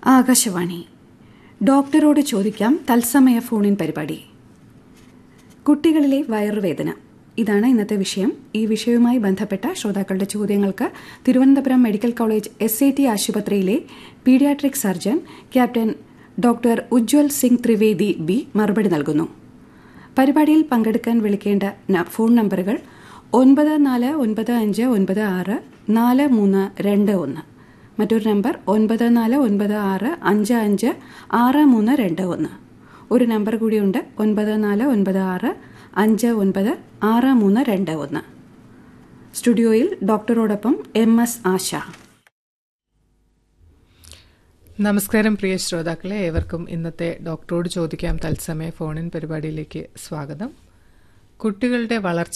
ആകാശവാണി ഡോക്ടറോട് ചോദിക്കാം തത്സമയ ഫോണിൻ പരിപാടി കുട്ടികളിലെ വയറുവേദന ഇതാണ് ഇന്നത്തെ വിഷയം ഈ വിഷയവുമായി ബന്ധപ്പെട്ട ശ്രോതാക്കളുടെ ചോദ്യങ്ങൾക്ക് Thiruvananthapuram medical college S I T ആശുപത്രിയിലെ paediatric surgeon captain doctor Ujwal Singh Trivedi B മറുപടി നൽകുന്നു പരിപാടിയിൽ പങ്കെടുക്കാൻ വിളിക്കേണ്ട ന- ഫോൺ നമ്പറുകൾ ഒൻപത് നാല് ഒൻപത് അഞ്ച് ഒൻപത് ആറ് നാല് മൂന്ന് രണ്ട് ഒന്ന് മറ്റൊരു നമ്പർ ഒൻപത് നാല് ഒൻപത് ആറ് അഞ്ച് അഞ്ച് ആറ് മൂന്ന് രണ്ട് ഒന്ന് ഒരു നമ്പർ കൂടിയുണ്ട് ഒൻപത് നാല് ഒൻപത് ആറ് അഞ്ച് ഒൻപത് ആറ് മൂന്ന് രണ്ട് ഒന്ന് സ്റ്റുഡിയോയിൽ ഡോക്ടറോടൊപ്പം എം എസ് ആശ നമസ്കാരം പ്രിയ ശ്രോതാക്കളെ ഏവർക്കും ഇന്നത്തെ ഡോക്ടറോട് ചോദിക്കാം തത്സമയ ഫോണിൻ പരിപാടിയിലേക്ക് സ്വാഗതം കുട്ടികളുടെ വളർച്ച